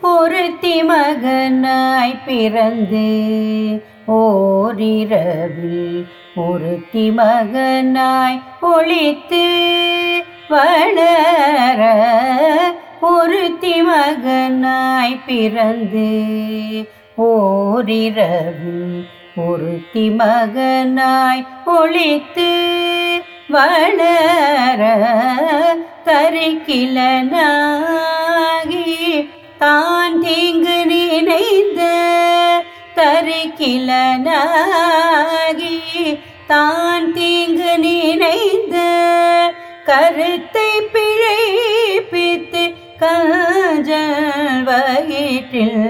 ஒருத்தி மகனாய் பிறந்து ஓரிரவில் ஒருத்தி மகனாய் ஒளித்து வளர ஒருத்தி மகனாய் பிறந்து ஓரிரவில் ஒருத்தி மகனாய் ஒளித்து வளர தரிக்கிலனாகி தான் தீங்கு நினைந்த தரிக்கிலனாகி தான் தீங்கு நினைந்த கருத்தை பிழைப்பித்து கஞ்சல் வயிற்றில்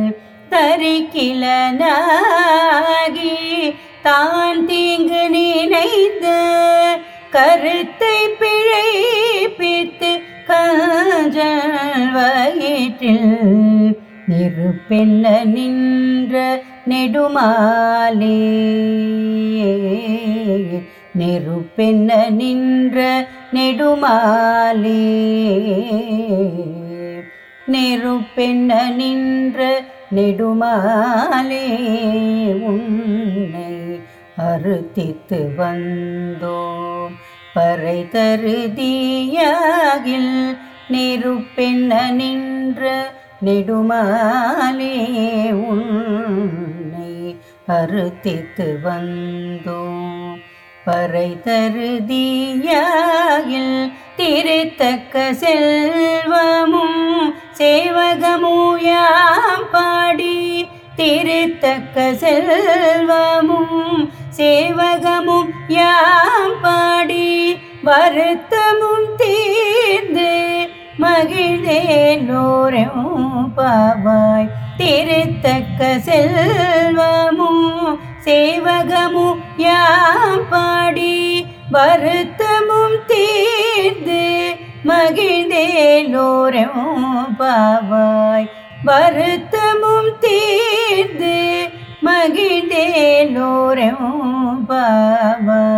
தரிக்கிலனாகி தான் தீங்கு நினைந்த கருத்தை பிழைப்பித்து கஞ்சல் வயிற்றில் நிருப்பென்ன நின்ற நெடுமாலே நெருப்பென்ன நின்ற நெடுமாலே நெருப்பென்ன நின்ற நெடுமாலே உன்னை அறுத்தித்து வந்தோம் பறை தருதியாகில் நெருப்பென்ன நின்ற நெடுமாலே உன்னை அறுத்தித்து வந்தோம் பறை தருதியாகில் திருத்தக்க செல்வமும் சேவகமுயாம் பாடி திருத்தக்க செல்வமும் சேவகமும் யாம் பாடி வருத்தமும் தீர்ந்து மகிழ்ந்தேனோரும் பாவாய் திருத்தக்க செல்வமும் சேவகமும் யாம் பாடி வருத்தமும் தீர்ந்து மகிழ்ந்தேனோரும் பாவாய் வருத்தமும் தீர்ந்து மகிழ்ந்தேனோரும் பாவாய்